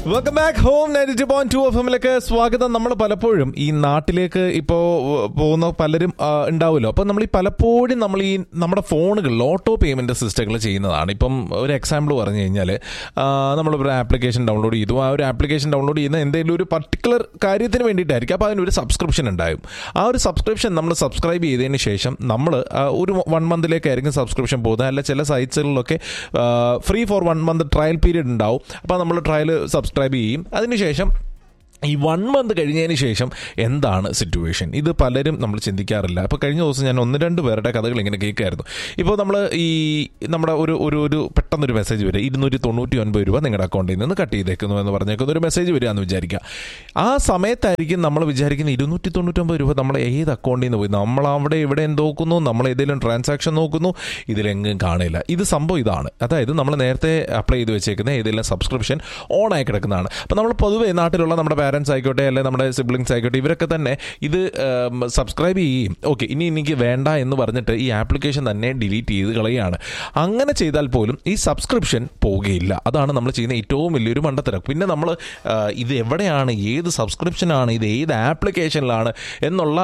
welcome back home ninety two point two F എമ്മിലേക്ക് സ്വാഗതം നമ്മൾ പലപ്പോഴും ഈ നാട്ടിലേക്ക് ഇപ്പോൾ പോകുന്ന പലരും ആ, ഉണ്ടാവുമല്ലോ അപ്പം നമ്മൾ ഈ പലപ്പോഴും നമ്മൾ ഈ നമ്മുടെ ഫോണുകളിൽ ഓട്ടോ പേയ്മെന്റ് സിസ്റ്റങ്ങൾ ചെയ്യുന്നതാണ് ഇപ്പം ഒരു എക്സാമ്പിൾ പറഞ്ഞു കഴിഞ്ഞാൽ നമ്മളൊരു ആപ്ലിക്കേഷൻ ഡൗൺലോഡ് ചെയ്തു ആ ഒരു ആപ്ലിക്കേഷൻ ഡൗൺലോഡ് ചെയ്യുന്ന എന്തെങ്കിലും ഒരു പർട്ടിക്കുലർ കാര്യത്തിന് വേണ്ടിയിട്ടായിരിക്കും അപ്പോൾ അതിനൊരു സബ്സ്ക്രിപ്ഷൻ ഉണ്ടാവും ആ ഒരു സബ്സ്ക്രിപ്ഷൻ നമ്മൾ സബ്സ്ക്രൈബ് ചെയ്തതിന് ശേഷം നമ്മൾ ഒരു വൺ മന്തിലേക്കായിരിക്കും സബ്സ്ക്രിപ്ഷൻ പോകുന്നത് അല്ല ചില സൈറ്റ്സുകളിലൊക്കെ free for one month trial period ഉണ്ടാവും അപ്പോൾ നമ്മൾ ട്രയൽ സബ്സ്ക്രൈബ് ചെയ്യും അതിനുശേഷം ഈ വൺ മന്ത് കഴിഞ്ഞതിന് ശേഷം എന്താണ് സിറ്റുവേഷൻ ഇത് പലരും നമ്മൾ ചിന്തിക്കാറില്ല അപ്പോൾ കഴിഞ്ഞ ദിവസം ഞാൻ ഒന്ന് രണ്ട് പേരുടെ കഥകൾ ഇങ്ങനെ കേൾക്കായിരുന്നു ഇപ്പോൾ നമ്മൾ ഈ നമ്മുടെ ഒരു ഒരു ഒരു പെട്ടെന്നൊരു മെസ്സേജ് വരിക ഇരുന്നൂറ്റി തൊണ്ണൂറ്റി ഒൻപത് രൂപ നിങ്ങളുടെ അക്കൗണ്ടിൽ നിന്ന് കട്ട് ചെയ്തേക്കുന്നു എന്ന് പറഞ്ഞേക്കുന്ന ഒരു മെസ്സേജ് വരിക എന്ന് വിചാരിക്കുക ആ സമയത്തായിരിക്കും നമ്മൾ വിചാരിക്കുന്ന ഇരുന്നൂറ്റി തൊണ്ണൂറ്റൊമ്പത് രൂപ നമ്മൾ ഏത് അക്കൗണ്ടിൽ നിന്ന് പോയി നമ്മൾ അവിടെ ഇവിടെ നോക്കുന്നു നമ്മൾ ഏതെങ്കിലും ട്രാൻസാക്ഷൻ നോക്കുന്നു ഇതിലെങ്ങും കാണില്ല ഇത് സംഭവം ഇതാണ് അതായത് നമ്മൾ നേരത്തെ അപ്ലൈ ചെയ്ത് വെച്ചേക്കുന്ന ഏതെങ്കിലും സബ്സ്ക്രിപ്ഷൻ ഓൺ ആയി കിടക്കുന്നതാണ് അപ്പോൾ നമ്മൾ പൊതുവേ നാട്ടിലുള്ള നമ്മുടെ പാരൻസ് ആയിക്കോട്ടെ അല്ലെങ്കിൽ നമ്മുടെ സിബ്ലിങ്സ് ആയിക്കോട്ടെ ഇവരൊക്കെ തന്നെ ഇത് സബ്സ്ക്രൈബ് ചെയ്യും ഓക്കെ ഇനി എനിക്ക് വേണ്ട എന്ന് പറഞ്ഞിട്ട് ഈ ആപ്ലിക്കേഷൻ തന്നെ ഡിലീറ്റ് ചെയ്ത് കളയുകയാണ് അങ്ങനെ ചെയ്താൽ പോലും ഈ സബ്സ്ക്രിപ്ഷൻ പോവുകയില്ല അതാണ് നമ്മൾ ചെയ്യുന്ന ഏറ്റവും വലിയൊരു മണ്ടത്തരം പിന്നെ നമ്മൾ ഇത് എവിടെയാണ് ഏത് സബ്സ്ക്രിപ്ഷനാണ് ഇത് ഏത് ആപ്ലിക്കേഷനിലാണ് എന്നുള്ള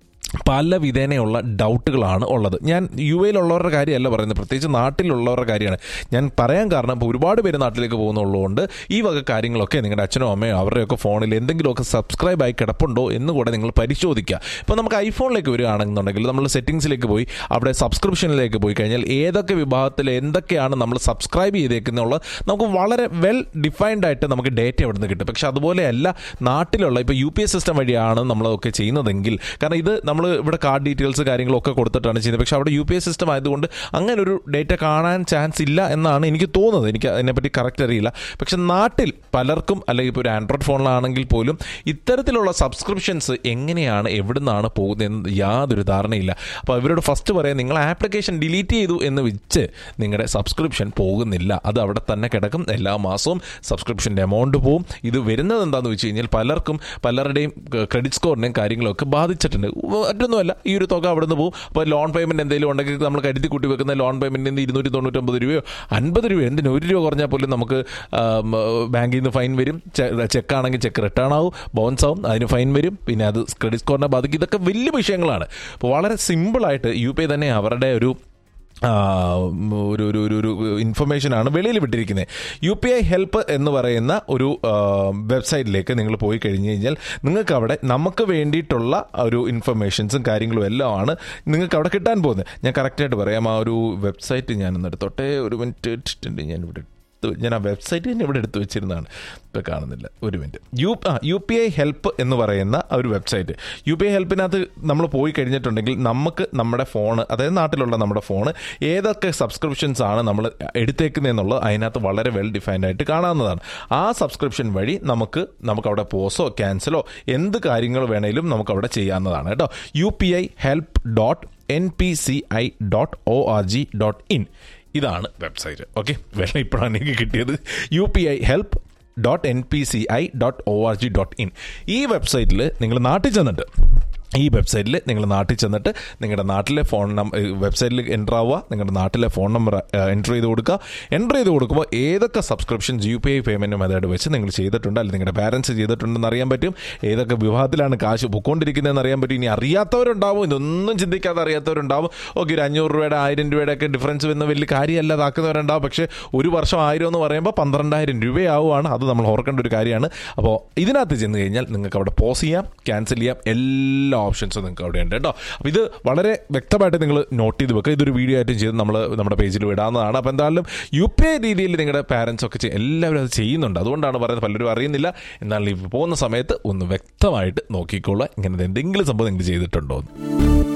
പല വിധേനയുള്ള ഡൗട്ടുകളാണ് ഉള്ളത് ഞാൻ യു എയിലുള്ളവരുടെ കാര്യമല്ല പറയുന്നത് പ്രത്യേകിച്ച് നാട്ടിലുള്ളവരുടെ കാര്യമാണ് ഞാൻ പറയാൻ കാരണം ഇപ്പോൾ ഒരുപാട് പേര് നാട്ടിലേക്ക് പോകുന്നുള്ളതുകൊണ്ട് ഈ വക കാര്യങ്ങളൊക്കെ നിങ്ങളുടെ അച്ഛനോ അമ്മയോ അവരുടെയൊക്കെ ഫോണിൽ എന്തെങ്കിലുമൊക്കെ സബ്സ്ക്രൈബ് ആയി കിടപ്പുണ്ടോ എന്ന് കൂടെ നിങ്ങൾ പരിശോധിക്കുക ഇപ്പോൾ നമുക്ക് ഐഫോണിലേക്ക് വരികയാണെന്നുണ്ടെങ്കിൽ നമ്മൾ സെറ്റിംഗ്സിലേക്ക് പോയി അവിടെ സബ്സ്ക്രിപ്ഷനിലേക്ക് പോയി കഴിഞ്ഞാൽ ഏതൊക്കെ വിഭാഗത്തിൽ എന്തൊക്കെയാണ് നമ്മൾ സബ്സ്ക്രൈബ് ചെയ്തേക്കുന്നുള്ള നമുക്ക് വളരെ വെൽ ഡിഫൈൻഡ് ആയിട്ട് നമുക്ക് ഡേറ്റ അവിടെ നിന്ന് കിട്ടും പക്ഷെ അതുപോലെയല്ല നാട്ടിലുള്ള ഇപ്പോൾ യു പി എസ് സിസ്റ്റം വഴിയാണ് നമ്മളൊക്കെ ചെയ്യുന്നതെങ്കിൽ കാരണം ഇത് നമ്മൾ ഇവിടെ കാർഡ് ഡീറ്റെയിൽസ് കാര്യങ്ങളൊക്കെ കൊടുത്തിട്ടാണ് ചെയ്യുന്നത് പക്ഷേ അവിടെ യു പി എസ് സിസ്റ്റം ആയതുകൊണ്ട് അങ്ങനെ ഒരു ഡേറ്റ കാണാൻ ചാൻസ് ഇല്ല എന്നാണ് എനിക്ക് തോന്നുന്നത് എനിക്ക് അതിനെപ്പറ്റി കറക്റ്റ് അറിയില്ല പക്ഷെ നാട്ടിൽ പലർക്കും അല്ലെങ്കിൽ ഇപ്പോൾ ഒരു ആൻഡ്രോയിഡ് ഫോണിലാണെങ്കിൽ പോലും ഇത്തരത്തിലുള്ള സബ്സ്ക്രിപ്ഷൻസ് എങ്ങനെയാണ് എവിടുന്നാണ് പോകുന്നതെന്ന് യാതൊരു ധാരണയില്ല അപ്പോൾ ഇവരോട് ഫസ്റ്റ് പറയാം നിങ്ങൾ ആപ്ലിക്കേഷൻ ഡിലീറ്റ് ചെയ്തു എന്ന് വെച്ച് നിങ്ങളുടെ സബ്സ്ക്രിപ്ഷൻ പോകുന്നില്ല അത് അവിടെ തന്നെ കിടക്കും എല്ലാ മാസവും സബ്സ്ക്രിപ്ഷൻ്റെ എമൗണ്ട് പോവും ഇത് വരുന്നത് എന്താണെന്ന് വെച്ച് കഴിഞ്ഞാൽ പലർക്കും പലരുടെയും ക്രെഡിറ്റ് സ്കോറിനെയും കാര്യങ്ങളൊക്കെ ബാധിച്ചിട്ടുണ്ട് മറ്റൊന്നുമല്ല ഈ ഒരു തുക അവിടെ നിന്ന് പോകും അപ്പോൾ ലോൺ പേയ്മെൻറ്റ് എന്തെങ്കിലും ഉണ്ടെങ്കിൽ നമ്മൾ കരുതി കൂട്ടി വെക്കുന്ന ലോൺ പേയ്മെൻറ്റിൽ നിന്ന് ഇരുന്നൂറ്റി തൊണ്ണൂറ്റൊമ്പത് രൂപയോ അൻപത് രൂപയോ എന്തിന് ഒരു രൂപ കുറഞ്ഞാൽ പോലും നമുക്ക് ആം, ബാങ്കിൽ നിന്ന് ഫൈൻ വരും ചെക്ക് ആണെങ്കിൽ ചെക്ക് റിട്ടേൺ ആവും ബൗൺസ് ആവും അതിന് ഫൈൻ വരും പിന്നെ അത് ക്രെഡിറ്റ് സ്കോറിനെ ബാധിക്കും ഇതൊക്കെ വലിയ വിഷയങ്ങളാണ് അപ്പോൾ വളരെ സിമ്പിളായിട്ട് യു പി ഐ തന്നെ അവരുടെ ഒരു ആ, ഒരു ഒരു ഒരു ഒരു ഇൻഫർമേഷനാണ് വെളിയിൽ വിട്ടിരിക്കുന്നത് യു പി ഐ ഹെൽപ്പ് എന്ന് പറയുന്ന ഒരു ആ, വെബ്സൈറ്റിലേക്ക് നിങ്ങൾ പോയി കഴിഞ്ഞ് കഴിഞ്ഞാൽ നിങ്ങൾക്ക് അവിടെ നമുക്ക് വേണ്ടിയിട്ടുള്ള ഒരു ഇൻഫർമേഷൻസും കാര്യങ്ങളും എല്ലാം ആണ് നിങ്ങൾക്ക് അവിടെ കിട്ടാൻ പോകുന്നത് ഞാൻ കറക്റ്റായിട്ട് പറയാം ആ ഒരു വെബ്സൈറ്റ് ഞാനൊന്ന് എടുത്തോട്ടെ ഒരു മിനിറ്റ് ഞാൻ ഇവിടെ എടുത്ത് ഞാൻ ആ വെബ്സൈറ്റ് തന്നെ ഇവിടെ എടുത്തു വെച്ചിരുന്നതാണ് ഇപ്പോൾ കാണുന്നില്ല ഒരു മിനിറ്റ് യു ആ യു പി ഐ ഹെൽപ്പ് എന്ന് പറയുന്ന ആ ഒരു വെബ്സൈറ്റ് യു പി ഐ ഹെൽപ്പിനകത്ത് നമ്മൾ പോയി കഴിഞ്ഞിട്ടുണ്ടെങ്കിൽ നമുക്ക് നമ്മുടെ ഫോണ് അതായത് നാട്ടിലുള്ള നമ്മുടെ ഫോണ് ഏതൊക്കെ സബ്സ്ക്രിപ്ഷൻസ് ആണ് നമ്മൾ എടുത്തേക്കുന്നതെന്നുള്ളത് അതിനകത്ത് വളരെ വെൽ ഡിഫൈൻഡ് ആയിട്ട് കാണാവുന്നതാണ് ആ സബ്സ്ക്രിപ്ഷൻ വഴി നമുക്ക് നമുക്ക് അവിടെ പോസോ ക്യാൻസലോ എന്ത് കാര്യങ്ങൾ വേണേലും നമുക്ക് അവിടെ ചെയ്യാവുന്നതാണ് കേട്ടോ U P I help dot N P C I dot O R G dot in ഇതാണ് വെബ്സൈറ്റ് ഓക്കെ വെള്ളം ഇപ്പോഴാണ് എനിക്ക് കിട്ടിയത് U P I help dot N P C I dot O R G dot in ഈ വെബ്സൈറ്റിൽ നിങ്ങൾ നാട്ടിൽ ചെന്നിട്ട് ഈ വെബ്സൈറ്റിൽ നിങ്ങൾ നാട്ടിൽ ചെന്നിട്ട് നിങ്ങളുടെ നാട്ടിലെ ഫോൺ നമ്പർ വെബ്സൈറ്റിൽ എൻ്റർ ആവുക നിങ്ങളുടെ നാട്ടിലെ ഫോൺ നമ്പർ എൻ്റർ ചെയ്ത് കൊടുക്കുക എൻ്റർ ചെയ്ത് കൊടുക്കുമ്പോൾ ഏതൊക്കെ subscription U P I payment method വെച്ച് നിങ്ങൾ ചെയ്തിട്ടുണ്ട് അല്ലെങ്കിൽ നിങ്ങളുടെ പാരൻസ് ചെയ്തിട്ടുണ്ടെന്ന് അറിയാൻ പറ്റും ഏതൊക്കെ വിഭാഗത്തിലാണ് കാശ് പൊക്കോണ്ടിരിക്കുന്നതെന്ന് അറിയാൻ പറ്റും ഇനി അറിയാത്തവരുണ്ടാവും ഇതൊന്നും ചിന്തിക്കാതെ അറിയാത്തവരുണ്ടാവും ഓക്കെ ഒരു അഞ്ഞൂറ് രൂപയുടെ ആയിരം രൂപയുടെ ഒക്കെ ഡിഫറൻസ് വരുന്ന വലിയ കാര്യമല്ല ഇതാക്കുന്നവരുണ്ടാവും പക്ഷേ ഒരു വർഷം ആയിരം എന്ന് പറയുമ്പോൾ പന്ത്രണ്ടായിരം രൂപയാവുകയാണ് അത് നമ്മൾ ഓർക്കേണ്ട ഒരു കാര്യമാണ് അപ്പോൾ ഇതിനകത്ത് ചെന്ന് കഴിഞ്ഞാൽ നിങ്ങൾക്ക് അവിടെ പോസ് ചെയ്യാം ക്യാൻസൽ ചെയ്യാം എല്ലാ ഓപ്ഷൻസും നിങ്ങൾക്ക് അവിടെ ഉണ്ട് കേട്ടോ അപ്പോൾ ഇത് വളരെ വ്യക്തമായിട്ട് നിങ്ങൾ നോട്ട് ചെയ്ത് വെക്കുക ഇതൊരു വീഡിയോ ആയിട്ടും ചെയ്ത് നമ്മൾ നമ്മുടെ പേജിൽ വിടാവുന്നതാണ് അപ്പോൾ എന്തായാലും യു പി ഐ രീതിയിൽ നിങ്ങളുടെ പാരൻസ് ഒക്കെ ചെയ്യ- എല്ലാവരും അത് ചെയ്യുന്നുണ്ട് അതുകൊണ്ടാണ് പറയുന്നത് പലരും അറിയുന്നില്ല എന്നാൽ ഈ പോകുന്ന സമയത്ത് ഒന്ന് വ്യക്തമായിട്ട് നോക്കിക്കോളുക ഇങ്ങനെ എന്തെങ്കിലും സംഭവം നിങ്ങൾ ചെയ്തിട്ടുണ്ടോ എന്ന്